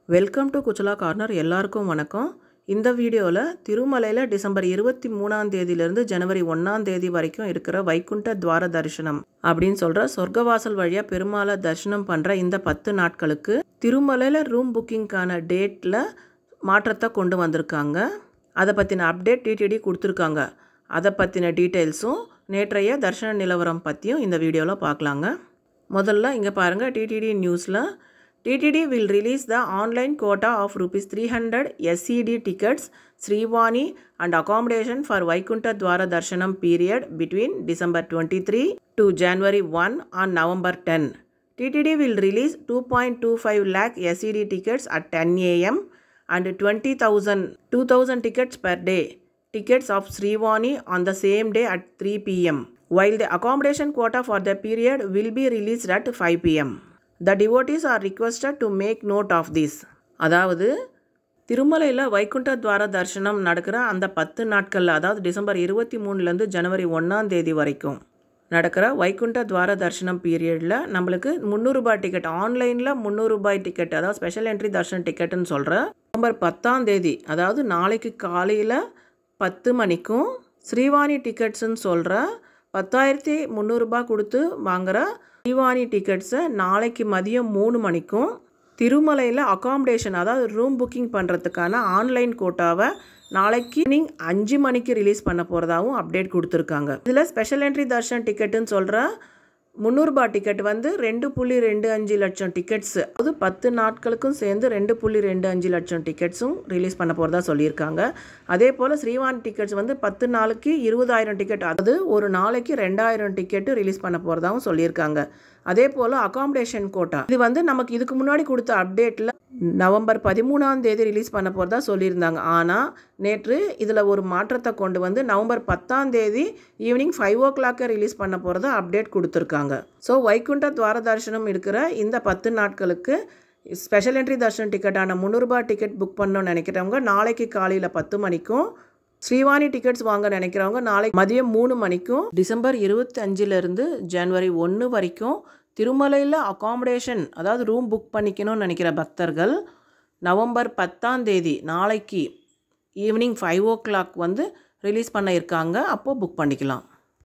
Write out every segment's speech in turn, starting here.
welcome to குச்சலா corner எல்லாருக்கும் வணக்கம் இந்த வீடியோவில் திருமலையில் டிசம்பர் இருபத்தி மூணாம் தேதியிலேருந்து ஜனவரி ஒன்றாம் தேதி வரைக்கும் இருக்கிற வைகுண்ட துவார தரிசனம் அப்படின்னு சொல்கிற சொர்க்கவாசல் வழியாக பெருமாளை தரிசனம் பண்ணுற இந்த பத்து நாட்களுக்கு திருமலையில் ரூம் புக்கிங்க்கான டேட்டில் மாற்றத்தை கொண்டு வந்திருக்காங்க அதை பற்றின அப்டேட் டிடிடி கொடுத்துருக்காங்க அதை பற்றின டீட்டெயில்ஸும் நேற்றைய தர்ஷன நிலவரம் பற்றியும் இந்த வீடியோவில் பார்க்கலாங்க முதல்ல இங்கே பாருங்கள் டிடிடி நியூஸில் TTD will release the online quota of rupees three hundred SCD tickets Srivani and accommodation for Vaikunta Dwara Darshanam period between December twenty three to January one on November ten TTD will release two point two five lakh SCD tickets at ten AM and 20,000 2000 tickets per day tickets of Srivani on the same day at 3 pm while the accommodation quota for the period will be released at 5 pm the devotees are requested to make note of this அதாவது திருமலையில் வைகுண்ட துவார தரிசனம் நடக்கிற அந்த பத்து நாட்களில் அதாவது December இருபத்தி மூணுலேருந்து ஜனவரி ஒன்றாம் தேதி வரைக்கும் நடக்கிற வைகுண்ட துவார தரிசனம் பீரியடில் நம்மளுக்கு முந்நூறுரூபா டிக்கெட் ஆன்லைனில் முந்நூறுரூபாய் டிக்கெட் அதாவது ஸ்பெஷல் என்ட்ரி தர்ஷன் டிக்கெட்டுன்னு சொல்கிற நவம்பர் பத்தாம் தேதி அதாவது நாளைக்கு காலையில் பத்து மணிக்கும் ஸ்ரீவாணி டிக்கெட்ஸுன்னு சொல்கிற பத்தாயிரத்தி முந்நூறுரூபா கொடுத்து வாங்குகிற ஸ்ரீவாணி டிக்கெட்ஸை நாளைக்கு மதியம் மூணு மணிக்கும் திருமலையில் அகாமடேஷன் அதாவது ரூம் புக்கிங் பண்ணுறதுக்கான ஆன்லைன் கோட்டாவை நாளைக்கு நீங்கள் அஞ்சு மணிக்கு ரிலீஸ் பண்ண போகிறதாவும் அப்டேட் கொடுத்துருக்காங்க இதில் ஸ்பெஷல் என்ட்ரி தர்ஷன் டிக்கெட்டுன்னு சொல்கிற முந்நூறுபா டிக்கெட் வந்து ரெண்டு புள்ளி ரெண்டு அஞ்சு லட்சம் டிக்கெட்ஸ் அது பத்து நாட்களுக்கும் சேர்ந்து ரெண்டு புள்ளி ரெண்டு அஞ்சு லட்சம் டிக்கெட்ஸும் ரிலீஸ் பண்ண போகிறதா சொல்லியிருக்காங்க அதே போல் ஸ்ரீவான் டிக்கெட்ஸ் வந்து பத்து நாளைக்கு இருபதாயிரம் டிக்கெட் அதாவது ஒரு நாளைக்கு ரெண்டாயிரம் டிக்கெட்டு ரிலீஸ் பண்ண போகிறதாவும் சொல்லியிருக்காங்க அதே போல் அகாமடேஷன் கோட்டா இது வந்து நமக்கு இதுக்கு முன்னாடி கொடுத்த அப்டேட்டில் நவம்பர் பதிமூணாம் தேதி ரிலீஸ் பண்ண போகிறதா சொல்லியிருந்தாங்க ஆனால் நேற்று இதில் ஒரு மாற்றத்தை கொண்டு வந்து நவம்பர் பத்தாம் தேதி ஈவினிங் ஃபைவ் ஓ கிளாக்கை ரிலீஸ் பண்ண போகிறதா அப்டேட் கொடுத்துருக்காங்க ஸோ வைகுண்ட துவார தரிசனம் இருக்கிற இந்த பத்து நாட்களுக்கு ஸ்பெஷல் என்ட்ரி தர்ஷன் டிக்கெட்டான முந்நூறுபா டிக்கெட் புக் பண்ணணும்னு நினைக்கிறவங்க நாளைக்கு காலையில் பத்து மணிக்கும் ஸ்ரீவாணி டிக்கெட்ஸ் வாங்க நினைக்கிறவங்க நாளைக்கு மதியம் மூணு மணிக்கும் டிசம்பர் இருபத்தி அஞ்சுலேருந்து ஜனவரி ஒன்று வரைக்கும் திருமலையில் அகாமடேஷன் அதாவது ரூம் புக் பண்ணிக்கணும்னு நினைக்கிற பக்தர்கள் நவம்பர் பத்தாம் தேதி நாளைக்கு ஈவினிங் ஃபைவ் ஓ கிளாக் வந்து ரிலீஸ் பண்ண இருக்காங்க அப்போது புக் பண்ணிக்கலாம்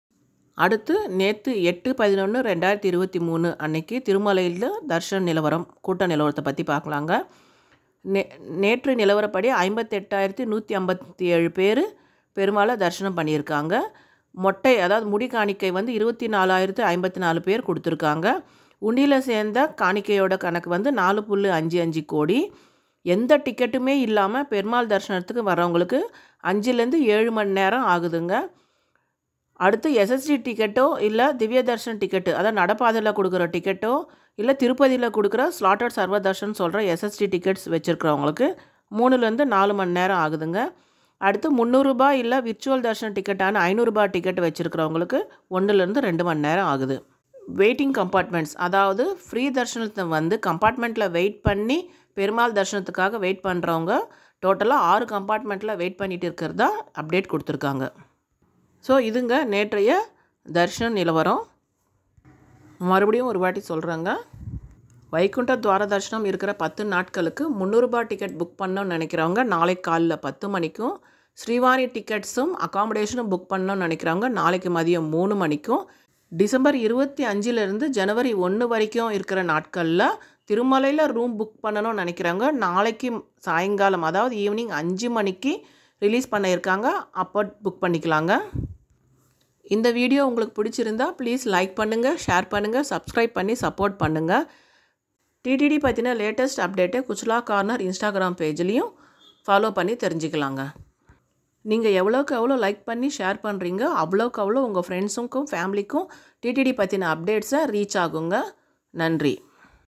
அடுத்து நேற்று எட்டு பதினொன்று ரெண்டாயிரத்தி இருபத்தி மூணு அன்னைக்கு திருமலையில் தர்ஷன் நிலவரம் கூட்ட நிலவரத்தை பற்றி பார்க்கலாங்க நே நேற்று நிலவரப்படி ஐம்பத்தெட்டாயிரத்தி நூற்றி ஐம்பத்தி ஏழு பேர் பெருமாளை தரிசனம் பண்ணியிருக்காங்க மொட்டை அதாவது முடி காணிக்கை வந்து இருபத்தி நாலாயிரத்து ஐம்பத்தி நாலு பேர் கொடுத்துருக்காங்க உண்டியில் சேர்ந்த காணிக்கையோட கணக்கு வந்து நாலு புள்ளி அஞ்சு அஞ்சு கோடி எந்த டிக்கெட்டுமே இல்லாமல் பெருமாள் தரிசனத்துக்கு வரவங்களுக்கு அஞ்சுலேருந்து ஏழு மணி நேரம் ஆகுதுங்க அடுத்து எஸ்எஸ்டி டிக்கெட்டோ இல்லை திவ்ய தர்ஷன் டிக்கெட்டு அதாவது நடப்பாதையில் கொடுக்குற டிக்கெட்டோ இல்லை திருப்பதியில் கொடுக்குற ஸ்லாட்டட் சர்வ தர்ஷன் சொல்கிற எஸ்எஸ்டி டிக்கெட்ஸ் வச்சுருக்கிறவங்களுக்கு மூணுலேருந்து நாலு மணி நேரம் ஆகுதுங்க அடுத்து முந்நூறுரூபா இல்லை விர்ச்சுவல் தர்ஷன் டிக்கெட்டான ஐநூறுரூபா டிக்கெட் வச்சுருக்கிறவங்களுக்கு ஒன்றுலேருந்து ரெண்டு மணி நேரம் ஆகுது வெயிட்டிங் கம்பார்ட்மெண்ட்ஸ் அதாவது ஃப்ரீ தர்ஷனத்தை வந்து கம்பார்ட்மெண்ட்டில் வெயிட் பண்ணி பெருமாள் தர்ஷனத்துக்காக வெயிட் பண்ணுறவங்க டோட்டலாக ஆறு கம்பார்ட்மெண்ட்டில் வெயிட் பண்ணிட்டு இருக்கிறதா அப்டேட் கொடுத்துருக்காங்க ஸோ இதுங்க நேற்றைய தர்ஷன நிலவரம் மறுபடியும் ஒரு வாட்டி சொல்கிறேங்க வைகுண்ட துவார தர்ஷனம் இருக்கிற பத்து நாட்களுக்கு முந்நூறுபா டிக்கெட் புக் பண்ணணும்னு நினைக்கிறவங்க நாளைக்கு காலைல பத்து மணிக்கும் ஸ்ரீவாணி டிக்கெட்ஸும் அகாமடேஷனும் புக் பண்ணணும்னு நினைக்கிறவங்க நாளைக்கு மதியம் மூணு மணிக்கும் டிசம்பர் இருபத்தி அஞ்சுலேருந்து ஜனவரி ஒன்று வரைக்கும் இருக்கிற நாட்களில் திருமலையில் ரூம் புக் பண்ணணும்னு நினைக்கிறவங்க நாளைக்கு சாயங்காலம் அதாவது ஈவினிங் அஞ்சு மணிக்கு ரிலீஸ் பண்ண இருக்காங்க அப்போ புக் பண்ணிக்கலாங்க இந்த வீடியோ உங்களுக்கு பிடிச்சிருந்தா ப்ளீஸ் லைக் பண்ணுங்கள் ஷேர் பண்ணுங்கள் சப்ஸ்கிரைப் பண்ணி சப்போர்ட் பண்ணுங்கள் டிடிடி பற்றின லேட்டஸ்ட் அப்டேட்டை குச்லா கார்னர் இன்ஸ்டாகிராம் பேஜ்லேயும் ஃபாலோ பண்ணி தெரிஞ்சுக்கலாங்க நீங்கள் எவ்வளோக்கு எவ்வளோ லைக் பண்ணி ஷேர் பண்ணுறீங்க அவ்வளோக்கு அவ்வளோ உங்கள் ஃப்ரெண்ட்ஸுக்கும் ஃபேமிலிக்கும் டிடிடி பற்றின அப்டேட்ஸை ரீச் ஆகுங்க நன்றி